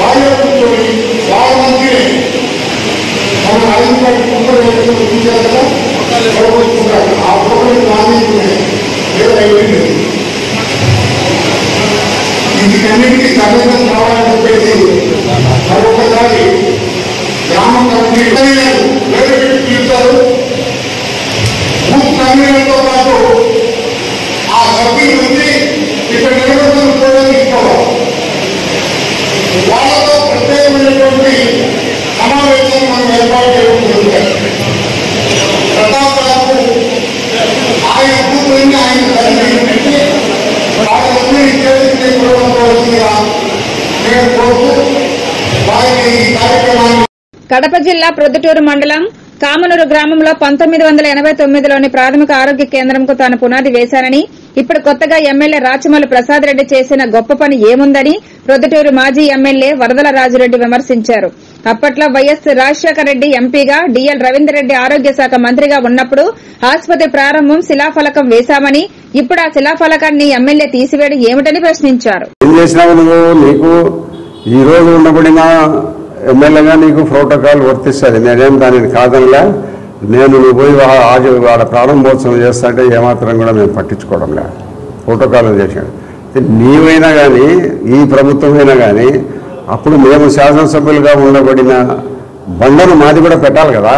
వీటికన్నిటికీ సభ్యత్వం కావాలని చెప్పేసి మరొకసారి గ్రామ కమిటీ వేరే పెట్టి పిలుస్తారు బూత్ కమిటీలతో పాటు ఆ సభ్యుల నుంచి ఇక్కడ నిలబడుతున్న కూడా తీసుకోవాలి వాళ్ళతో ప్రత్యేకమైనటువంటి సమావేశం మనం ఏర్పాటు చేయడం జరుగుతుంది ప్రతాప్ రావు ఆయన బూత్ నుంచి ఆయన సర్వీస్ పెట్టి వాళ్ళందరినీ చేసి తీసుకోవడంగా నేను కోరుతూ వారికి ఈ కార్యక్రమాన్ని కడప జిల్లా ప్రొద్దుటూరు మండలం కామనూరు గ్రామంలో పంతొమ్మిది వందల ఎనబై తొమ్మిదిలోని ప్రాథమిక ఆరోగ్య కేంద్రంకు తాను పునాది వేశానని ఇప్పుడు కొత్తగా ఎమ్మెల్యే రాచమల్లి ప్రసాద్ రెడ్డి చేసిన గొప్ప పని ఏముందని ప్రొద్దుటూరు మాజీ ఎమ్మెల్యే వరదల రాజురెడ్డి విమర్శించారు అప్పట్లో వైఎస్ రాజశేఖర రెడ్డి ఎంపీగా డిఎల్ రవీందర్ రెడ్డి ఆరోగ్య శాఖ మంత్రిగా ఉన్నప్పుడు ఆసుపత్రి ప్రారంభం శిలాఫలకం వేశామని ఇప్పుడు ఆ శిలాఫలకాన్ని ఎమ్మెల్యే తీసివేయడం ఏమిటని ప్రశ్నించారు ఏం చేసినావు నువ్వు నీకు ఈ రోజు ఉండబడిన ఎమ్మెల్యేగా నీకు ప్రోటోకాల్ వర్తిస్తుంది నేనేం దానిని కాదనిలే నేను నువ్వు పోయి వా- ఆజ వాళ్ళ ప్రారంభోత్సవం చేస్తుంటే ఏమాత్రం కూడా మేము పట్టించుకోవడం లే ప్రోటోకాల్ చేశాడు నీవైనా కానీ ఈ ప్రభుత్వమైనా కానీ అప్పుడు మేము శాసనసభ్యులుగా ఉండబడిన బండను మాది కూడా పెట్టాలి కదా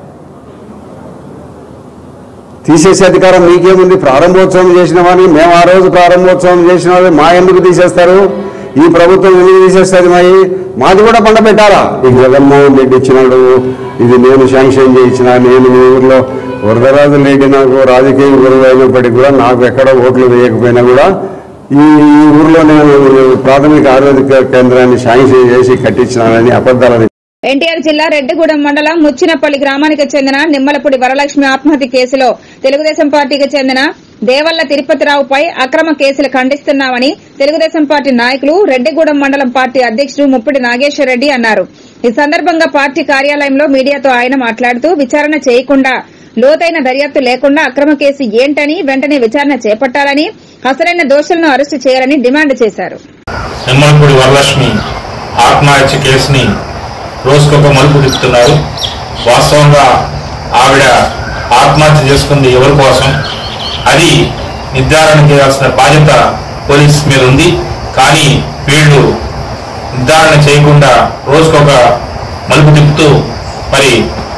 తీసేసే అధికారం మీకేముంది ప్రారంభోత్సవం చేసిన వాడిని మేము ఆ రోజు ప్రారంభోత్సవం చేసిన వాళ్ళు మా ఎందుకు తీసేస్తారు ఈ ప్రభుత్వం ఎందుకు తీసేస్తుంది మరి మాది కూడా పండ పెట్టారా ఈ జగన్మోహన్ రెడ్డి ఇచ్చినాడు ఇది నేను శాంక్షన్ చేయించిన నేను మీ ఊర్లో వరదరాజు రెడ్డి నాకు రాజకీయ గురువు అయినప్పటికీ కూడా నాకు ఎక్కడ ఓట్లు వేయకపోయినా కూడా ఈ ఈ ఊర్లో నేను ప్రాథమిక ఆరోగ్య కేంద్రాన్ని శాంక్షన్ చేసి కట్టించినానని అబద్ధాలని ఎన్టీఆర్ జిల్లా రెడ్డిగూడెం మండలం ముచ్చినపల్లి గ్రామానికి చెందిన నిమ్మలపూడి వరలక్ష్మి ఆత్మహత్య కేసులో తెలుగుదేశం పార్టీకి చెందిన దేవల్ల తిరుపతిరావుపై అక్రమ కేసులు ఖండిస్తున్నామని తెలుగుదేశం పార్టీ నాయకులు రెడ్డిగూడెం మండలం పార్టీ అధ్యకుడు ముప్పిడి నాగేశ్వర్ రెడ్డి అన్నారు ఈ సందర్భంగా పార్టీ కార్యాలయంలో మీడియాతో ఆయన మాట్లాడుతూ విచారణ చేయకుండా లోతైన దర్యాప్తు లేకుండా అక్రమ కేసు ఏంటని వెంటనే విచారణ చేపట్టాలని అసలైన దోషులను అరెస్టు చేయాలని డిమాండ్ చేశారు నిమ్మలపూడి వరలక్ష్మి ఆత్మహత్య కేసుని రోజుకొక మలుపు తిప్పుతున్నారు వాస్తవంగా ఆవిడ ఆత్మహత్య చేసుకుంది ఎవరి కోసం అది నిర్ధారణ చేయాల్సిన బాధ్యత పోలీస్ మీద ఉంది కానీ వీళ్ళు నిర్ధారణ చేయకుండా రోజుకొక మలుపు తిప్పుతూ మరి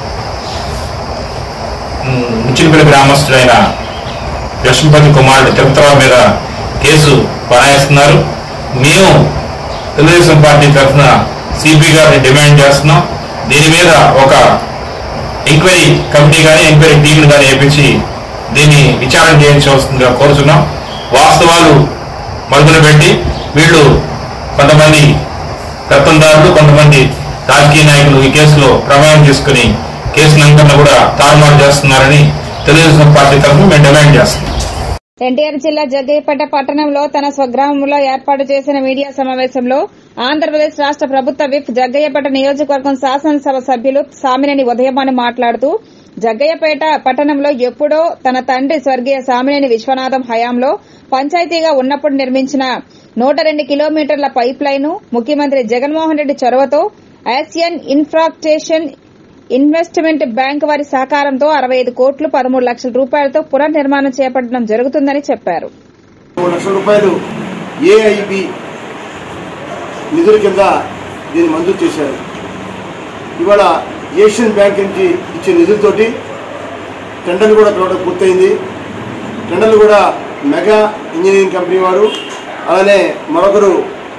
ఉమ్, ముచ్చినపల్లి గ్రామస్తుడైన లక్ష్మీపతి కుమారుడు తిరుపతిరావు మీద కేసు బనాయిస్తున్నారు మేము తెలుగుదేశం పార్టీ తరఫున సిపి గారిని డిమాండ్ చేస్తున్నాం దీని మీద ఒక ఎంక్వైరీ కమిటీ కానీ ఎంక్వైరీ టీంని కానీ వేపించి దీన్ని విచారణ చేయించవలసిందిగా కోరుతున్నాం వాస్తవాలు మరుగున పెట్టి వీళ్ళు కొంతమంది పెత్తందారులు కొంతమంది రాజకీయ నాయకులు ఈ కేసులో ప్రమేయం తీసుకుని కేసులంకన్నా కూడా తారుమారు చేస్తున్నారని తెలుగుదేశం పార్టీ తరఫున మేము డిమాండ్ చేస్తున్నాం ఎన్టీఆర్ జిల్లా జగ్గయ్యపేట పట్టణంలో తన స్వగ్రామంలో ఏర్పాటు చేసిన మీడియా సమావేశంలో ఆంధ్రప్రదేశ్ రాష్ట ప్రభుత్వ విప్ జగ్గయ్యపేట నియోజకవర్గం శాసనసభ సభ్యులు సామినేని ఉదయమాని మాట్లాడుతూ జగ్గయ్యపేట పట్టణంలో ఎప్పుడో తన తండ్రి స్వర్గీయ సామినేని విశ్వనాథం హయాంలో పంచాయతీగా ఉన్నప్పుడు నిర్మించిన నూట రెండు కిలోమీటర్ల పైప్ లైన్ ముఖ్యమంత్రి జగన్మోహన్ రెడ్డి చొరవతో ఆసియన్ ఇన్ఫ్రాస్ట్రేషన్ ఇన్వెస్ట్మెంట్ బ్యాంక్ వారి సహకారంతో అరవై ఐదు కోట్లు పదమూడు లక్షల రూపాయలతో పునర్నిర్మాణం చేపట్టడం జరుగుతుందని చెప్పారు మూడు లక్షల రూపాయలు ఏఐబి నిధుల కింద దీన్ని మంజూరు చేశారు ఇవాళ ఏషియన్ బ్యాంక్ నుంచి ఇచ్చే నిధులతోటి టెండర్లు కూడా పిలవడం పూర్తయింది టెండర్లు కూడా మెగా ఇంజనీరింగ్ కంపెనీ వారు అలానే మరొకరు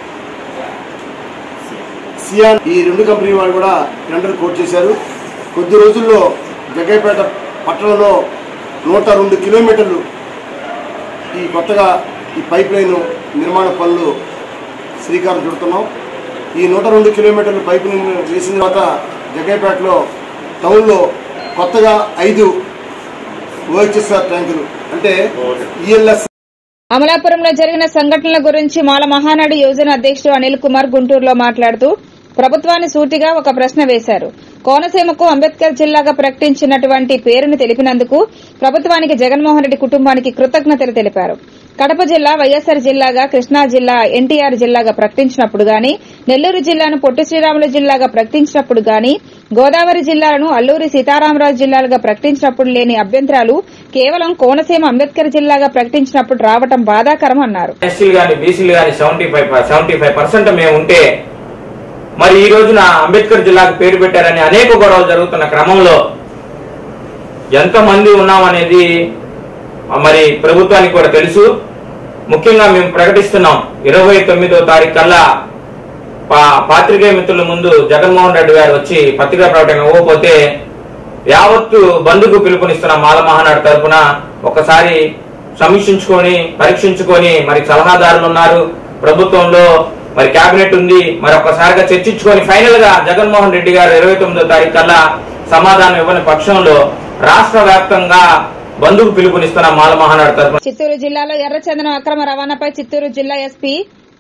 సియాన్ ఈ రెండు కంపెనీ వారు కూడా టెండర్ కోట్ చేశారు కొద్ది రోజుల్లో జగ్గైపేట పట్టణంలో నూట రెండు కిలోమీటర్లు ఈ కొత్తగా ఈ పైప్ లైన్ నిర్మాణ పనులు శ్రీకారం చుడుతున్నాం ఈ నూట రెండు కిలోమీటర్ల పైప్ లైన్ వేసిన తర్వాత జగ్గైపేటలో టౌన్లో కొత్తగా ఐదు ఓహెచ్ఎస్ఆర్ ట్యాంకులు అంటే ఈఎల్ఎస్ అమలాపురంలో జరిగిన సంఘటనల గురించి మాల మహానాడు యోజన అధ్యక్షుడు అనిల్ కుమార్ గుంటూరులో మాట్లాడుతూ ప్రభుత్వాన్ని సూటిగా ఒక ప్రశ్న వేశారు కోనసీమకు అంబేద్కర్ జిల్లాగా ప్రకటించినటువంటి పేరును తెలిపినందుకు ప్రభుత్వానికి జగన్మోహన్ రెడ్డి కుటుంబానికి కృతజ్ఞతలు తెలిపారు కడప జిల్లా వైఎస్సార్ జిల్లాగా కృష్ణా జిల్లా ఎన్టీఆర్ జిల్లాగా ప్రకటించినప్పుడు గాని నెల్లూరు జిల్లాను పొట్టి శ్రీరాములు జిల్లాగా ప్రకటించినప్పుడు గాని గోదావరి జిల్లాలను అల్లూరి సీతారామరాజు జిల్లాలుగా ప్రకటించినప్పుడు లేని అభ్యంతరాలు కేవలం కోనసీమ అంబేద్కర్ జిల్లాగా ప్రకటించినప్పుడు రావడం బాధాకరం అన్నారు ఎస్సీలు కానీ బీసీలు కానీ seventy five seventy five percent మేము ఉంటే మరి ఈ రోజున అంబేద్కర్ జిల్లాకు పేరు పెట్టారని అనేక గొడవలు జరుగుతున్న క్రమంలో ఎంతమంది ఉన్నామనేది ఆ, మరి ప్రభుత్వానికి కూడా తెలుసు ముఖ్యంగా మేము ప్రకటిస్తున్నాం ఇరవై తొమ్మిదో తారీఖు కల్లా పా- పాత్రికేయ మిత్రుల ముందు జగన్మోహన్ రెడ్డి గారు వచ్చి పత్రికా ప్రకటన ఇవ్వకపోతే యావత్తు బంధుకు పిలుపునిస్తున్న మాల మహానాడు తరపున ఒకసారి సమీక్షించుకొని పరీక్షించుకొని మరి సలహాదారులు ఉన్నారు ప్రభుత్వంలో మరి కేబినెట్ ఉంది మరి ఒక్కసారిగా చర్చించుకొని ఫైనల్ గా జగన్మోహన్ రెడ్డి గారు ఇరవై తొమ్మిదో తారీఖు కల్లా సమాధానం ఇవ్వని పక్షంలో రాష్ట్ర వ్యాప్తంగా బంధుకు పిలుపునిస్తున్న మాల మహానాడు తరపున చిత్తూరు జిల్లాలో ఎర్రచందనం అక్రమ రవాణాపై చిత్తూరు జిల్లా ఎస్పీ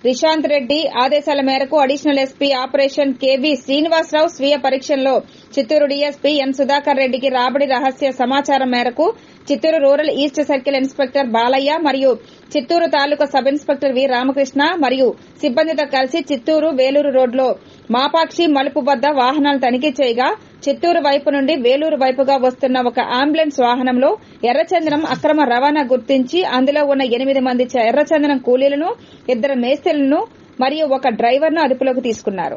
రిశాంత్ రెడ్డి ఆదేశాల మేరకు additional SP operation K V Srinivasa Rao స్వీయ పరీక్షల్లో చిత్తూరు డీఎస్పీ ఎన్ సుధాకర్ రెడ్డికి రాబడి రహస్య సమాచారం మేరకు Chittoor rural east circle inspector Balayya మరియు Chittoor taluka sub inspector V Ramakrishna మరియు సిబ్బందితో కలిసి చిత్తూరు వేలూరు రోడ్లో మాపాక్షి మలుపు వద్ద వాహనాలు తనిఖీ చేయగా చిత్తూరు వైపు నుండి వేలూరు వైపుగా వస్తున్న ఒక అంబులెన్స్ వాహనంలో ఎర్రచందనం అక్రమ రవాణా గుర్తించి అందులో ఉన్న ఎనిమిది మంది చ- ఎర్రచందనం కూలీలను ఇద్దరు మేస్త్రులను మరియు ఒక డ్రైవర్ను అదుపులోకి తీసుకున్నారు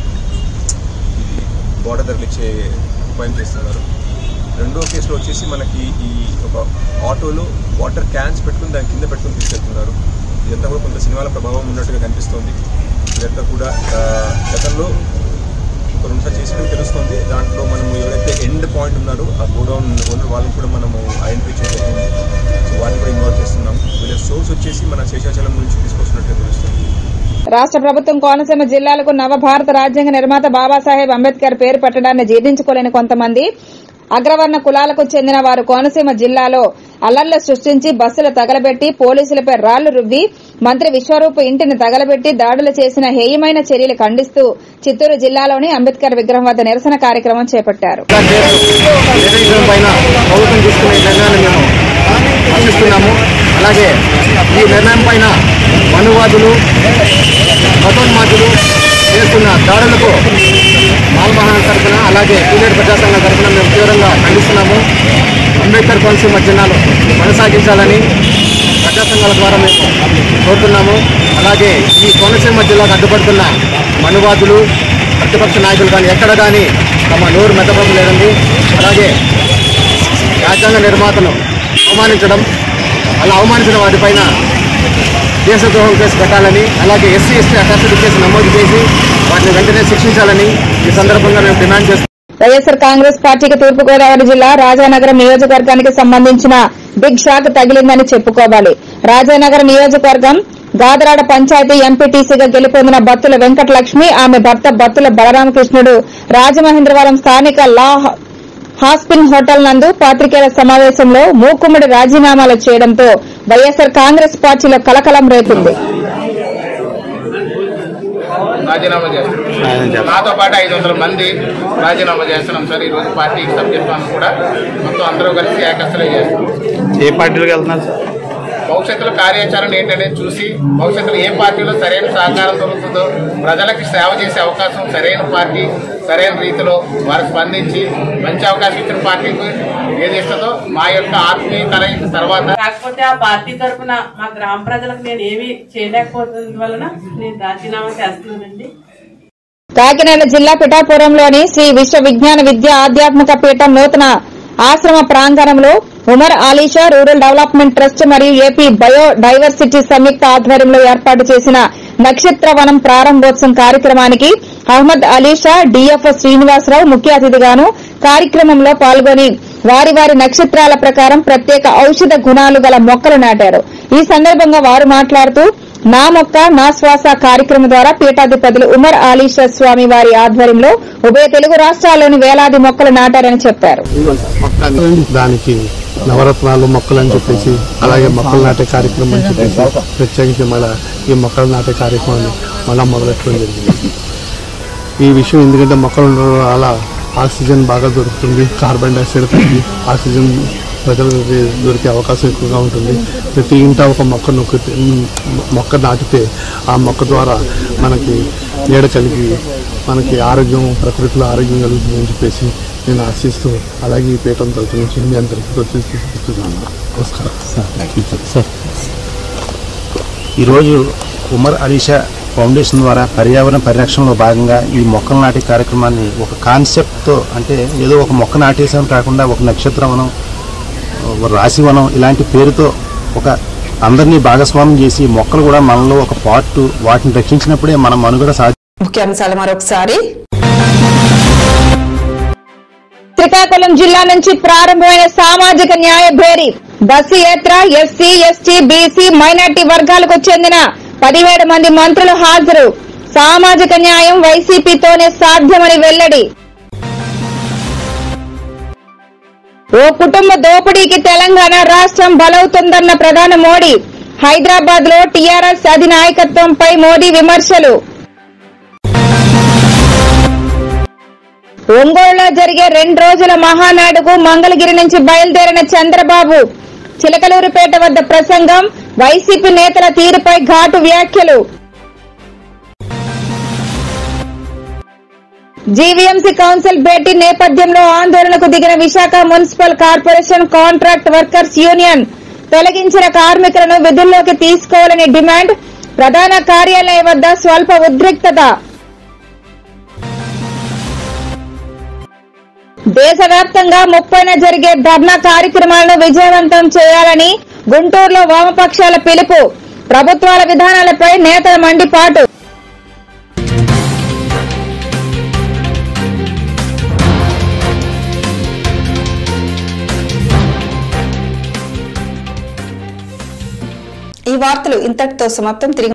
బోర్డర్ తరలిచ్చే ఉపాయం చేస్తున్నారు రెండో కేసులో వచ్చేసి మనకి ఈ ఒక ఆటోలో వాటర్ క్యాన్స్ పెట్టుకుని దాని కింద పెట్టుకుని తీసుకెళ్తున్నారు ఇదంతా కూడా కొంత సినిమాల ప్రభావం ఉన్నట్టుగా కనిపిస్తోంది ఇదంతా కూడా ఆ, గతంలో ఒక రెండు సార్లు చేసినట్టు తెలుస్తుంది దాంట్లో మనం ఎవరైతే ఎండ్ పాయింట్ ఉన్నారో ఆ గోడౌన్ ఓనర్ వాళ్ళని కూడా మనము ఐడెంటిఫై చేయగలిగింది సో వాళ్ళని కూడా ఇన్వాల్వ్ చేస్తున్నాం వీళ్ళ సోర్స్ వచ్చేసి మన శేషాచలం నుంచి తీసుకొస్తున్నట్టుగా తెలుస్తుంది రాష్ట్ర ప్రభుత్వం కోనసీమ జిల్లాలకు నవభారత రాజ్యాంగ నిర్మాత బాబాసాహెబ్ అంబేద్కర్ పేరు పెట్టడాన్ని జీర్ణించుకోలేని కొంతమంది అగ్రవర్ణ కులాలకు చెందిన వారు కోనసీమ జిల్లాలో అల్లర్లు సృష్టించి బస్సులు తగలబెట్టి పోలీసులపై రాళ్లు రువ్వి మంత్రి విశ్వరూప్ ఇంటిని తగలబెట్టి దాడులు చేసిన హేయమైన చర్యలు ఖండిస్తూ చిత్తూరు జిల్లాలోని అంబేద్కర్ విగ్రహం వద్ద నిరసన కార్యక్రమం చేపట్టారు నిర్ణయం పైన ప్రభుత్వం తీసుకునే నిర్ణయాన్ని మేము హర్షిస్తున్నాము అలాగే ఈ నిర్ణయం పైన మనువాదులు మతోన్మాదులు చేస్తున్న దాడులకు మాల్మహాన్ తరఫున అలాగే పీరియడ్ ప్రజాసంఘం తరఫున మేము తీవ్రంగా ఖండిస్తున్నాము అంబేద్కర్ కోనసీమ జిల్లాలో కొనసాగించాలని ప్రజా సంఘాల ద్వారా మేము కోరుతున్నాము అలాగే ఈ కోనసీమ జిల్లాకు అడ్డుపడుతున్న మనువాదులు ప్రతిపక్ష నాయకులు కానీ ఎక్కడ కానీ తమ నోరు మెత్తపడం లేదండి అలాగే రాజ్యాంగ నిర్మాతను అవమానించడం అలా అవమానించిన వారిపైన దేశద్రోహం కేసు పెట్టాలని అలాగే ఎస్సీ ఎస్టీ అట్రాసిటీ కేసు నమోదు చేసి వాటిని వెంటనే శిక్షించాలని ఈ సందర్భంగా మేము డిమాండ్ చేస్తున్నాం వైఎస్సార్ కాంగ్రెస్ పార్టీకి తూర్పుగోదావరి జిల్లా రాజానగరం నియోజకవర్గానికి సంబంధించిన బిగ్ షాక్ తగిలిందని చెప్పుకోవాలి రాజానగరం నియోజకవర్గం గాదరాడ పంచాయతీ ఎంపీటీసీగా గెలుపొందిన బత్తుల వెంకటలక్ష్మి ఆమె భర్త బత్తుల బలరామకృష్ణుడు రాజమహేంద్రవరం స్థానిక లా హాస్పిన్ హోటల్ నందు పాత్రికేయుల సమావేశంలో మూకుమ్మడి రాజీనామాలు చేయడంతో వైఎస్సార్ కాంగ్రెస్ పార్టీలో కలకలం రేపింది రాజీనామా చేస్తున్నాం నాతో పాటు ఐదు వందల మంది రాజీనామా చేస్తున్నాం సార్ ఈ రోజు పార్టీ సభ్యత్వాన్ని కూడా మొత్తం అందరూ కలిసి ఏకస్థలే చేస్తున్నాం ఏ పార్టీలకు వెళ్తున్నారు సార్ భవిష్యత్తులో కార్యాచరణ ఏంటనేది చూసి భవిష్యత్తులో ఏ పార్టీలో సరైన సహకారం దొరుకుతుందో ప్రజలకు సేవ చేసే అవకాశం సరైన పార్టీ సరైన రీతిలో వారు స్పందించి మంచి అవకాశం ఇచ్చిన పార్టీకి ఏది ఇస్తుందో మా యొక్క ఆత్మీయ కలయిక తర్వాత కాకపోతే ఆ పార్టీ తరఫున మా గ్రామ ప్రజలకు నేను ఏమీ చేయలేకపోతున్నందు వలన నేను రాజీనామా చేస్తున్నానండి కాకినాడ జిల్లా పిఠాపురంలోని శ్రీ విశ్వ విజ్ఞాన విద్య ఆధ్యాత్మిక పీఠం నూతన ఆశ్రమ ప్రాంగణంలో Umar Alisha rural development trust మరియు ఏపీ బయో డైవర్సిటీ సంయుక్త ఆధ్వర్యంలో ఏర్పాటు చేసిన నక్షత్ర వనం ప్రారంభోత్సవం కార్యక్రమానికి అహ్మద్ అలీషా డిఎఫ్ శ్రీనివాసరావు ముఖ్య అతిథిగాను కార్యక్రమంలో పాల్గొని వారి వారి నక్షత్రాల ప్రకారం ప్రత్యేక ఔషధ గుణాలు గల మొక్కలు నాటారు ఈ సందర్భంగా వారు మాట్లాడుతూ నా మొక్క నా శ్వాస కార్యక్రమం ద్వారా పీఠాధిపతులు ఉమర్ ఆలీషా స్వామి వారి ఆధ్వర్యంలో ఉభయ తెలుగు రాష్ట్రాల్లోని వేలాది మొక్కలు నాటారని చెప్పారు దానికి నవరత్నాలు మొక్కలు అని చెప్పేసి అలాగే మొక్కలు నాటే కార్యక్రమం అని చెప్పేసి ప్రత్యేకించి మళ్ళీ ఈ మొక్కలు నాటే కార్యక్రమాన్ని మళ్ళీ మొదలెట్టడం జరిగింది ఈ విషయం ఎందుకంటే మొక్కలు ఉండడం వల్ల ఆక్సిజన్ బాగా దొరుకుతుంది కార్బన్ డైఆక్సైడ్ తగ్గి ఆక్సిజన్ ప్రజలకు దొరికే అవకాశం ఎక్కువగా ఉంటుంది ప్రతి ఇంట ఒక మొక్క నొక్కితే మొక్క నాటితే ఆ మొక్క ద్వారా మనకి నీడ కలిగి మనకి ఆరోగ్యం ప్రకృతిలో ఆరోగ్యం కలుగుతుందని చెప్పేసి నేను ఆశిస్తూ అలాగే ఈ పీఠం తరఫు నుంచి మీ అందరికీ ప్రతిస్తున్నాను నమస్కారం సార్ ఈరోజు ఉమర్ అలీషా ఫౌండేషన్ ద్వారా పర్యావరణ పరిరక్షణలో భాగంగా ఈ మొక్కలు నాటే కార్యక్రమాన్ని ఒక కాన్సెప్ట్తో అంటే ఏదో ఒక మొక్క నాటేసాం కాకుండా ఒక నక్షత్రవనం ఒక రాశివనం ఇలాంటి పేరుతో ఒక అందరినీ భాగస్వామ్యం చేసి మొక్కలు కూడా మనలో ఒక పార్ట్ వాటిని రక్షించినప్పుడే మన మనుగడ సాధ్యం ముఖ్యాంశాలు మరొకసారి శ్రీకాకుళం జిల్లా నుంచి ప్రారంభమైన సామాజిక న్యాయ భేరీ బస్సు యాత్ర ఎస్సీ ఎస్టీ బీసీ మైనార్టీ వర్గాలకు చెందిన పదిహేడు మంది మంత్రులు హాజరు సామాజిక న్యాయం వైసీపీతోనే సాధ్యమని వెల్లడి ఓ కుటుంబ దోపిడీకి తెలంగాణ రాష్ట్రం బలవుతుందన్న ప్రధాని మోడీ హైదరాబాద్ లో టీఆర్ఎస్ అధినాయకత్వంపై మోదీ విమర్శలు ఒంగోలులో జరిగే రెండు రోజుల మహానాడుకు మంగళగిరి నుంచి బయలుదేరిన చంద్రబాబు చిలకలూరుపేట వద్ద ప్రసంగం వైసీపీ నేతల తీరుపై ఘాటు వ్యాఖ్యలు జీవీఎంసీ కౌన్సిల్ భేటీ నేపథ్యంలో ఆందోళనకు దిగిన Visakha municipal corporation contract workers union తొలగించిన కార్మికులను విధుల్లోకి తీసుకోవాలని డిమాండ్ ప్రధాన కార్యాలయం వద్ద స్వల్ప ఉద్రిక్తత దేశవ్యాప్తంగా ముప్పైన జరిగే ధర్నా కార్యక్రమాలను విజయవంతం చేయాలని గుంటూరులో వామపక్షాల పిలుపు ప్రభుత్వాల విధానాలపై నేతల మండిపాటు ఈ వార్తలు ఇంతటితో సమాప్తం తిరిగి